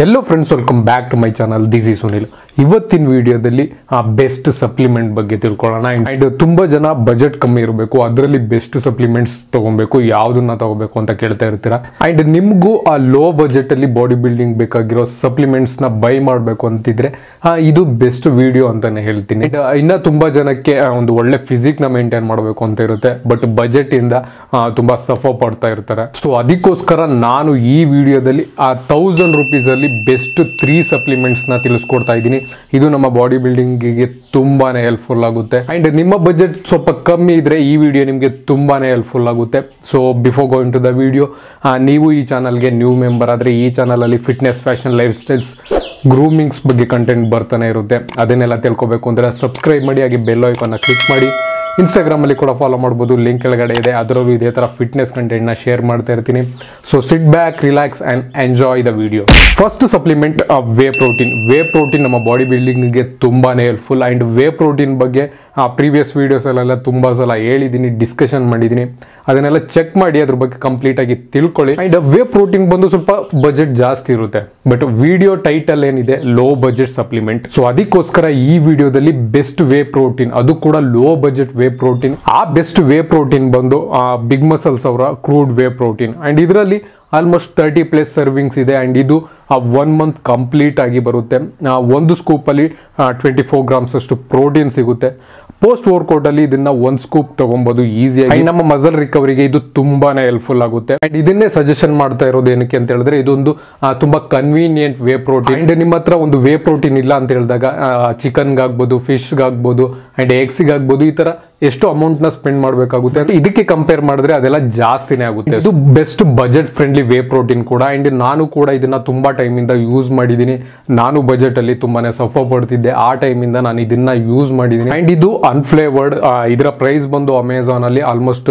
Hello friends welcome back to my channel this ಈ ಸುನಿಲ್ ಇವತ್ತಿನ ವಿಡಿಯೋದಲ್ಲಿ ಆ ಬೆಸ್ಟ್ ಸಪ್ಲಿಮೆಂಟ್ ಬಗ್ಗೆ ತಿಳ್ಕೊಳ್ಳೋಣ ಅಂಡ್ ತುಂಬಾ ಜನ ಬಜೆಟ್ ಕಮ್ಮಿ ಇರಬೇಕು ಅದರಲ್ಲಿ ಬೆಸ್ಟ್ ಸಪ್ಲಿಮೆಂಟ್ಸ್ ತಗೊಬೇಕು ಯಾವ್ದನ್ನ ತಗೋಬೇಕು ಅಂತ ಕೇಳ್ತಾ ಇರ್ತೀರಾ ಅಂಡ್ ನಿಮಗೂ ಆ ಲೋ ಬಜೆಟ್ ಅಲ್ಲಿ ಬಾಡಿ ಬಿಲ್ಡಿಂಗ್ ಬೇಕಾಗಿರೋ ಸಪ್ಲಿಮೆಂಟ್ಸ್ ನ ಬೈ ಮಾಡಬೇಕು ಅಂತಿದ್ರೆ ಆ, ಇದು ಬೆಸ್ಟ್ ವಿಡಿಯೋ ಅಂತಾನೆ ಹೇಳ್ತೀನಿ And, ಆ, ಇನ್ನ ತುಂಬಾ ಜನಕ್ಕೆ ಆ, ಒಂದು ಒಳ್ಳೆ ಫಿಸಿಕ್ ನ ಮೇಂಟೈನ್ ಮಾಡಬೇಕು ಅಂತ ಇರುತ್ತೆ ಬಟ್ ಬಜೆಟ್ ಇಂದ ಆ, ತುಂಬಾ ಸಫರ್ ಪಡ್ತಾ ಇರ್ತಾರೆ ಸೊ ಅದಕ್ಕೋಸ್ಕರ ನಾನು ಈ ವಿಡಿಯೋದಲ್ಲಿ ಆ ತೌಸಂಡ್ ರುಪೀಸ್ ಅಲ್ಲಿ ಬೆಸ್ಟ್ ತ್ರೀ ಸಪ್ಲಿಮೆಂಟ್ಸ್ ನ ತಿಳಿಸ್ಕೊಡ್ತಾ ಇದ್ದೀನಿ ಇದು ನಮ್ಮ ಬಾಡಿ ಬಿಲ್ಡಿಂಗಿಗೆ ತುಂಬಾನೇ ಹೆಲ್ಪ್ಫುಲ್ ಆಗುತ್ತೆ ಅಂಡ್ ನಿಮ್ಮ ಬಜೆಟ್ ಸ್ವಲ್ಪ ಕಮ್ಮಿ ಇದ್ರೆ ಈ ವಿಡಿಯೋ ನಿಮಗೆ ತುಂಬಾನೇ ಹೆಲ್ಪ್ಫುಲ್ ಆಗುತ್ತೆ so before going to the video ನೀವು ಈ ಚಾನಲ್ಗೆ ನ್ಯೂ ಮೆಂಬರ್ ಆದರೆ ಈ ಚಾನಲಲ್ಲಿ fitness fashion lifestyles groomings ಬಗ್ಗೆ ಕಂಟೆಂಟ್ ಬರ್ತಾನೆ ಇರುತ್ತೆ ಅದನ್ನೆಲ್ಲ ತಿಳ್ಕೊಬೇಕು ಅಂದರೆ ಸಬ್ಸ್ಕ್ರೈಬ್ ಮಾಡಿ ಹಾಗೆ ಬೆಲ್ ಐಕಾನ್ನ ಕ್ಲಿಕ್ ಮಾಡಿ ಇನ್ಸ್ಟಾಗ್ರಾಮ್ ಅಲ್ಲಿ ಕೂಡ ಫಾಲೋ ಮಾಡ್ಬೋದು ಲಿಂಕ್ ಕೆಳಗಡೆ ಇದೆ ಅದರಲ್ಲೂ ಇದೇ ಥರ ಫಿಟ್ನೆಸ್ ಕಂಟೆಂಟ್ನ ಶೇರ್ ಮಾಡ್ತಾ ಇರ್ತೀನಿ so sit back relax and enjoy the video first supplement whey protein whey protein ನಮ್ಮ ಬಾಡಿ ಬಿಲ್ಡಿಂಗ್ಗೆ ತುಂಬಾನೇ ಹೆಲ್ಪ್ಫುಲ್ ಆ್ಯಂಡ್ ವೇ ಪ್ರೋಟೀನ್ ಬಗ್ಗೆ ಪ್ರೀವಿಯಸ್ ವೀಡಿಯೋಸಲ್ಲೆಲ್ಲ ತುಂಬ ಸಲ ಹೇಳಿದ್ದೀನಿ ಡಿಸ್ಕಷನ್ ಮಾಡಿದ್ದೀನಿ ಅದನ್ನೆಲ್ಲ ಚೆಕ್ ಮಾಡಿ ಅದ್ರ ಬಗ್ಗೆ ಕಂಪ್ಲೀಟ್ ಆಗಿ ತಿಳ್ಕೊಳ್ಳಿ ಅಂಡ್ ವೇ ಪ್ರೋಟೀನ್ ಬಂದು ಸ್ವಲ್ಪ ಬಜೆಟ್ ಜಾಸ್ತಿ ಇರುತ್ತೆ ಬಟ್ ವಿಡಿಯೋ ಟೈಟಲ್ ಏನಿದೆ ಲೋ ಬಜೆಟ್ ಸಪ್ಲಿಮೆಂಟ್ ಸೊ ಅದಕ್ಕೋಸ್ಕರ ಈ ವಿಡಿಯೋದಲ್ಲಿ ಬೆಸ್ಟ್ ವೇ ಪ್ರೋಟೀನ್ ಅದು ಕೂಡ ಲೋ ಬಜೆಟ್ ವೇ ಪ್ರೋಟೀನ್ ಆ ಬೆಸ್ಟ್ ವೇ ಪ್ರೋಟೀನ್ ಬಂದು ಬಿಗ್ ಮಸಲ್ಸ್ ಅವರ ಕ್ರೂಡ್ ವೇ ಪ್ರೋಟೀನ್ ಅಂಡ್ ಇದರಲ್ಲಿ ಆಲ್ಮೋಸ್ಟ್ ತರ್ಟಿ ಪ್ಲಸ್ ಸರ್ವಿಂಗ್ಸ್ ಇದೆ ಅಂಡ್ ಇದು ಒನ್ ಮಂತ್ ಕಂಪ್ಲೀಟ್ ಆಗಿ ಬರುತ್ತೆ ಆ, ಒಂದು ಸ್ಕೂಪಲ್ಲಿ ಟ್ವೆಂಟಿ ಫೋರ್ ಗ್ರಾಮ್ಸ್ ಅಷ್ಟು ಪ್ರೋಟೀನ್ ಸಿಗುತ್ತೆ ಪೋಸ್ಟ್ ವರ್ಕೌಟ್ ಅಲ್ಲಿ ಇದನ್ನ ಒಂದ್ ಸ್ಕೂಪ್ ತಗೊಬಹುದು ಈಸಿಯಾಗಿ ನಮ್ಮ ಮಸಲ್ ರಿಕವರಿಗೆ ಇದು ತುಂಬಾನೇ ಹೆಲ್ಪ್ಫುಲ್ ಆಗುತ್ತೆ ಅಂಡ್ ಇದನ್ನೇ ಸಜೆಷನ್ ಮಾಡ್ತಾ ಇರೋದು ಏನಕ್ಕೆ ಅಂತ ಹೇಳಿದ್ರೆ ಇದೊಂದು ಆ, ತುಂಬಾ ಕನ್ವೀನಿಯಂಟ್ ವೇ ಪ್ರೋಟೀನ್ ಅಂಡ್ ನಿಮ್ಮ ಹತ್ರ ಒಂದು ವೇ ಪ್ರೋಟೀನ್ ಇಲ್ಲ ಅಂತ ಹೇಳಿದಾಗ ಚಿಕನ್ಗಾಗ್ಬೋದು ಫಿಶ್ಗಾಗ್ಬೋದು ಅಂಡ್ ಎಗ್ಸಿಗಾಗ್ಬೋದು ಈ ತರ ಎಷ್ಟು ಅಮೌಂಟ್ ನ ಸ್ಪೆಂಡ್ ಮಾಡಬೇಕಾಗುತ್ತೆ ಅಂತ ಇದಕ್ಕೆ ಕಂಪೇರ್ ಮಾಡಿದ್ರೆ ಅದೆಲ್ಲ ಜಾಸ್ತಿನೇ ಆಗುತ್ತೆ ಇದು best budget friendly whey protein ಕೂಡ ಅಂಡ್ ನಾನು ಕೂಡ ಇದನ್ನ ತುಂಬಾ ಟೈಮ್ ಇಂದ ಯೂಸ್ ಮಾಡಿದ್ದೀನಿ ನಾನು ಬಜೆಟ್ ಅಲ್ಲಿ ತುಂಬಾನೇ ಸಫರ್ ಪಡ್ತಿದ್ದೆ ಆ ಟೈಮ್ ಇಂದ ನಾನು ಇದನ್ನ ಯೂಸ್ ಮಾಡಿದ್ದೀನಿ ಅಂಡ್ ಇದು ಅನ್ಫ್ಲೇವರ್ಡ್ ಇದರ ಪ್ರೈಸ್ ಬಂದು ಅಮೆಝಾನ್ ಅಲ್ಲಿ almost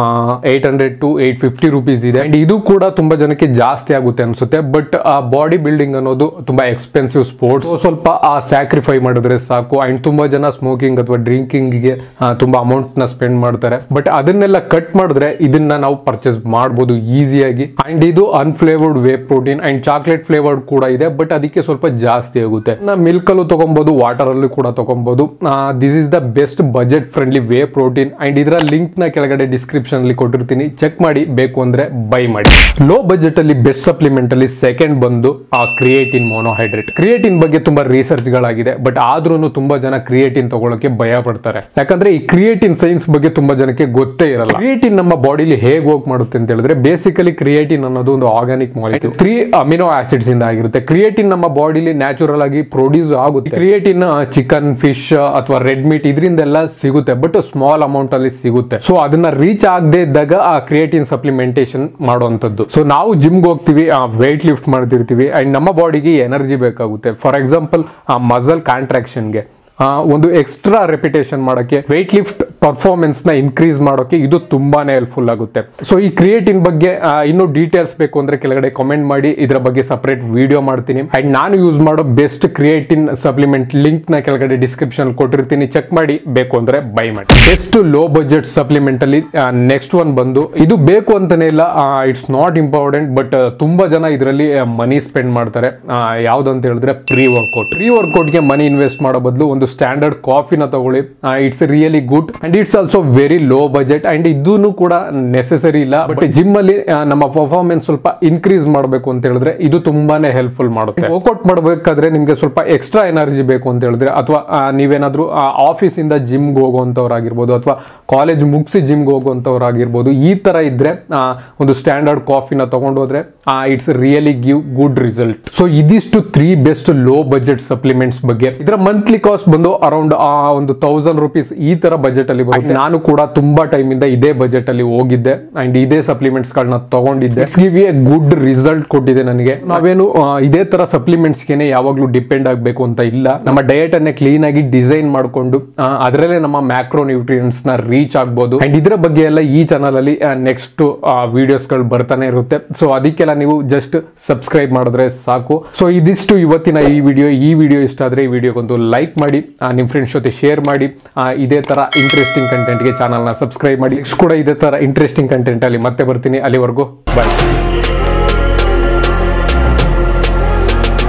eight hundred to eight fifty rupees ಇದೆ ಅಂಡ್ ಇದು ಕೂಡ ತುಂಬಾ ಜನಕ್ಕೆ ಜಾಸ್ತಿ ಆಗುತ್ತೆ ಅನ್ಸುತ್ತೆ ಬಟ್ ಬಾಡಿ ಬಿಲ್ಡಿಂಗ್ ಅನ್ನೋದು ತುಂಬಾ ಎಕ್ಸ್ಪೆನ್ಸಿವ್ ಸ್ಪೋರ್ಟ್ಸ್ ಸ್ವಲ್ಪ ಆ ಸ್ಯಾಕ್ರಿಫೈ ಮಾಡಿದ್ರೆ ಸಾಕು ಅಂಡ್ ತುಂಬಾ ಜನ ಸ್ಮೋಕಿಂಗ್ ಅಥವಾ ಡ್ರಿಂಕಿಂಗ್ಗೆ ತುಂಬಾ ಅಮೌಂಟ್ ನ ಸ್ಪೆಂಡ್ ಮಾಡ್ತಾರೆ ಬಟ್ ಅದನ್ನೆಲ್ಲ ಕಟ್ ಮಾಡಿದ್ರೆ ಇದನ್ನ ನಾವು ಪರ್ಚೇಸ್ ಮಾಡಬಹುದು ಈಸಿಯಾಗಿ ಅಂಡ್ ಇದು unflavoured whey protein and chocolate flavoured ಕೂಡ ಇದೆ ಬಟ್ ಅದಕ್ಕೆ ಸ್ವಲ್ಪ ಜಾಸ್ತಿ ಆಗುತ್ತೆ ಮಿಲ್ಕ್ ಅಲ್ಲೂ ತಗೊಬಹುದು ವಾಟರ್ ಅಲ್ಲೂ ಕೂಡ ತಗೊಬಹುದು this is the best budget friendly whey protein and ಇದರ ಲಿಂಕ್ ನ ಕೆಳಗಡೆ ಡಿಸ್ಕ್ರಿಪ್ಷನ್ ಅಲ್ಲಿ ಕೊಟ್ಟಿರ್ತೀನಿ ಚೆಕ್ ಮಾಡಿ ಬೇಕು ಅಂದ್ರೆ ಬೈ ಮಾಡಿ ಲೋ ಬಜೆಟ್ ಅಲ್ಲಿ ಬೆಸ್ಟ್ ಸಪ್ಲಿಮೆಂಟ್ ಅಲ್ಲಿ ಸೆಕೆಂಡ್ ಬಂದು ಆ ಕ್ರಿಯೇಟಿನ್ ಮೋನೋಹೈಡ್ರೇಟ್ ಕ್ರಿಯೇಟಿನ್ ಬಗ್ಗೆ ತುಂಬಾ ರಿಸರ್ಚ್ ಗಳಾಗಿದೆ ಬಟ್ ಆದ್ರೂ ತುಂಬಾ ಜನ ಕ್ರಿಯೇಟಿನ್ ತಗೊಳಕ್ಕೆ ಭಯ ಪಡ್ತಾರೆ ಯಾಕಂದ್ರೆ ಈ ಕ್ರಿಯೇಟಿನ್ ಸೈನ್ಸ್ ಬಗ್ಗೆ ತುಂಬಾ ಜನಕ್ಕೆ ಗೊತ್ತೇ ಇರಲ್ಲ ಕ್ರಿಯೇಟಿನ್ ನಮ್ಮ ಬಾಡಿಲಿ ಹೇಗೆ ವರ್ಕ್ ಮಾಡುತ್ತೆ ಅಂತ ಹೇಳಿದ್ರೆ ಬೇಸಿಕಲಿ ಕ್ರಿಯೇಟಿನ್ ಅನ್ನೋದು ಒಂದು organic molecule three amino acids ಇಂದ ಆಗಿರುತ್ತೆ ಕ್ರಿಯೇಟಿನ್ ನಮ್ಮ ಬಾಡಿಲಿ ನ್ಯಾಚುರಲ್ ಆಗಿ ಪ್ರೊಡ್ಯೂಸ್ ಆಗುತ್ತೆ ಕ್ರಿಯೇಟಿನ್ ಚಿಕನ್ ಫಿಶ್ ಅಥವಾ ರೆಡ್ ಮೀಟ್ ಇದರಿಂದೆಲ್ಲ ಸಿಗುತ್ತೆ ಬಟ್ ಸ್ಮಾಲ್ ಅಮೌಂಟ್ ಅಲ್ಲಿ ಸಿಗುತ್ತೆ ಸೊ ಅದನ್ನ ರೀಚ್ ಆಗದೆ ಇದ್ದಾಗ ಆ ಕ್ರಿಯೇಟಿನ್ ಸಪ್ಲಿಮೆಂಟೇಶನ್ ಮಾಡುವಂತದ್ದು ಸೊ ನಾವು ಜಿಮ್ಗೆ ಹೋಗ್ತೀವಿ ವೆಯ್ಟ್ ಲಿಫ್ಟ್ ಮಾಡ್ತಿರ್ತೀವಿ ಅಂಡ್ ನಮ್ಮ ಬಾಡಿಗೆ ಎನರ್ಜಿ ಬೇಕಾಗುತ್ತೆ ಫಾರ್ ಎಕ್ಸಾಂಪಲ್ ಆ ಮಸಲ್ ಕಾಂಟ್ರಾಕ್ಷನ್ಗೆ ಒಂದು ಎಕ್ಸ್ಟ್ರಾ ರೆಪಿಟೇಷನ್ ಮಾಡೋಕ್ಕೆ ವೆಯ್ಟ್ ಲಿಫ್ಟ್ ಪರ್ಫಾರ್ಮೆನ್ಸ್ ನ ಇನ್ಕ್ರೀಸ್ ಮಾಡೋಕೆ ಇದು ತುಂಬಾನೇ ಹೆಲ್ಪ್ಫುಲ್ ಆಗುತ್ತೆ ಸೊ ಈ ಕ್ರಿಯೇಟಿನ್ ಬಗ್ಗೆ ಆ, ಇನ್ನೂ ಡೀಟೇಲ್ಸ್ ಬೇಕು ಅಂದ್ರೆ ಕೆಳಗಡೆ ಕಾಮೆಂಟ್ ಮಾಡಿ ಇದರ ಬಗ್ಗೆ ಸಪರೇಟ್ ವಿಡಿಯೋ ಮಾಡ್ತೀನಿ ಅಂಡ್ ನಾನು ಯೂಸ್ ಮಾಡೋ ಬೆಸ್ಟ್ ಕ್ರಿಯೇಟಿನ್ ಸಪ್ಲಿಮೆಂಟ್ ಲಿಂಕ್ ನ ಕೆಳಗಡೆ ಡಿಸ್ಕ್ರಿಪ್ಷನ್ ಕೊಟ್ಟಿರ್ತೀನಿ ಚೆಕ್ ಮಾಡಿ ಬೇಕು ಅಂದ್ರೆ ಬೈ ಮಾಡಿ ಬೆಸ್ಟ್ ಲೋ ಬಜೆಟ್ ಸಪ್ಲಿಮೆಂಟ್ ಅಲ್ಲಿ ನೆಕ್ಸ್ಟ್ ಒನ್ ಬಂದು ಇದು ಬೇಕು ಅಂತಾನೆ ಇಲ್ಲ ಇಟ್ಸ್ ನಾಟ್ ಇಂಪಾರ್ಟೆಂಟ್ ಬಟ್ ತುಂಬಾ ಜನ ಇದರಲ್ಲಿ ಮನಿ ಸ್ಪೆಂಡ್ ಮಾಡ್ತಾರೆ ಯಾವ್ದು ಅಂತ ಹೇಳಿದ್ರೆ ಪ್ರೀ ವರ್ಕೌಟ್ ಪ್ರೀ ವರ್ಕೌಟ್ಗೆ ಮನಿ ಇನ್ವೆಸ್ಟ್ ಮಾಡೋ ಬದಲು ಒಂದು ಸ್ಟ್ಯಾಂಡರ್ಡ್ ಕಾಫಿನ ತಗೊಳ್ಳಿ it's really good and it's also very low budget and ಇದೂ ಕೂಡ ನೆಸೆಸರಿ ಇಲ್ಲ ಬಟ್ ಜಿಮ್ ಅಲ್ಲಿ ಆ, ನಮ್ಮ ಪರ್ಫಾರ್ಮೆನ್ಸ್ ಸ್ವಲ್ಪ ಇನ್ಕ್ರೀಸ್ ಮಾಡಬೇಕು ಅಂತ ಹೇಳಿದ್ರೆ ಇದು ತುಂಬಾನೇ ಹೆಲ್ಪ್ಫುಲ್ ಮಾಡುತ್ತೆ ವರ್ಕೌಟ್ ಮಾಡಬೇಕಾದ್ರೆ ನಿಮ್ಗೆ ಸ್ವಲ್ಪ ಎಕ್ಸ್ಟ್ರಾ ಎನರ್ಜಿ ಬೇಕು ಅಂತ ಹೇಳಿದ್ರೆ ಅಥವಾ ನೀವೇನಾದ್ರೂ ಆಫೀಸ್ ಇಂದ ಜಿಮ್ಗೆ ಹೋಗುವಂತವ್ರಾಗಿರ್ಬೋದು ಅಥವಾ ಕಾಲೇಜ್ ಮುಗಿಸಿ ಜಿಮ್ಗೆ ಹೋಗುವಂತವ್ರಾಗಿರ್ಬೋದು ಈ ತರ ಇದ್ರೆ ಆ, ಒಂದು ಸ್ಟ್ಯಾಂಡರ್ಡ್ ಕಾಫಿನ ತಗೊಂಡೋದ್ರೆ it's really give good result so ಇದಿಷ್ಟು three best low budget supplements ಬಗ್ಗೆ ಇದರ ಮಂತ್ಲಿ ಕಾಸ್ಟ್ ಬಂದು ಅರೌಂಡ್ ಒಂದು ತೌಸಂಡ್ ರುಪೀಸ್ ಈ ತರ ಬಜೆಟ್ ಅಲ್ಲಿ ಬರುತ್ತೆ ನಾನು ಕೂಡ ತುಂಬಾ ಟೈಮ್ ಇಂದ ಇದೇ ಬಜೆಟ್ ಅಲ್ಲಿ ಹೋಗಿದ್ದೆ ಅಂಡ್ ಇದೇ ಸಪ್ಲಿಮೆಂಟ್ಸ್ ಗಳನ್ನ ತಗೊಂಡಿದ್ದೆ ಗಿವ್ ಎ ಗುಡ್ ರಿಸಲ್ಟ್ ಕೊಟ್ಟಿದೆ ನನಗೆ ನಾವೇನು ಆ, ಇದೇ ತರ ಸಪ್ಲಿಮೆಂಟ್ಸ್ ಗೆನೆ ಯಾವಾಗ್ಲೂ ಡಿಪೆಂಡ್ ಆಗಬೇಕು ಅಂತ ಇಲ್ಲ ನಮ್ಮ ಡಯಟ್ ಅನ್ನೇ ಕ್ಲೀನ್ ಆಗಿ ಡಿಸೈನ್ ಮಾಡಿಕೊಂಡು ಅದರಲ್ಲೇ ನಮ್ಮ ಮ್ಯಾಕ್ರೋ ನ್ಯೂಟ್ರಿಯನ್ಸ್ ನ ರೀಚ್ ಆಗ್ಬೋದು ಅಂಡ್ ಇದರ ಬಗ್ಗೆ ಎಲ್ಲ ಈ ಚಾನಲ್ ಅಲ್ಲಿ ನೆಕ್ಸ್ಟ್ ವಿಡಿಯೋಸ್ ಗಳು ಬರ್ತಾನೆ ಇರುತ್ತೆ ಸೊ ಅದಕ್ಕೆಲ್ಲ ನೀವು ಜಸ್ಟ್ ಸಬ್ಸ್ಕ್ರೈಬ್ ಮಾಡಿದ್ರೆ ಸಾಕು ಸೊ ಇದಿಷ್ಟು ಇವತ್ತಿನ ಈ ವಿಡಿಯೋ ಈ ವಿಡಿಯೋ ಇಷ್ಟ ಆದ್ರೆ ಈ ವಿಡಿಯೋಗೊಂದು ಲೈಕ್ ಮಾಡಿ ಆ, ನಿಮ್ ಫ್ರೆಂಡ್ಸ್ ಜೊತೆ ಶೇರ್ ಮಾಡಿ ಆ, ಇದೇ ತರ ಇಂಟ್ರೆಸ್ಟಿಂಗ್ ಕಂಟೆಂಟ್ಗೆ ಚಾನಲ್ನ ಸಬ್ಸ್ಕ್ರೈಬ್ ಮಾಡಿ ನೆಕ್ಸ್ಟ್ ಕೂಡ ಇದೇ ತರ ಇಂಟ್ರೆಸ್ಟಿಂಗ್ ಕಂಟೆಂಟ್ ಅಲ್ಲಿ ಮತ್ತೆ ಬರ್ತೀನಿ ಅಲ್ಲಿವರೆಗೂ ಬಾಯ್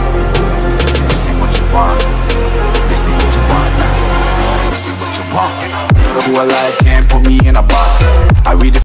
alive, can't put me in a box. I read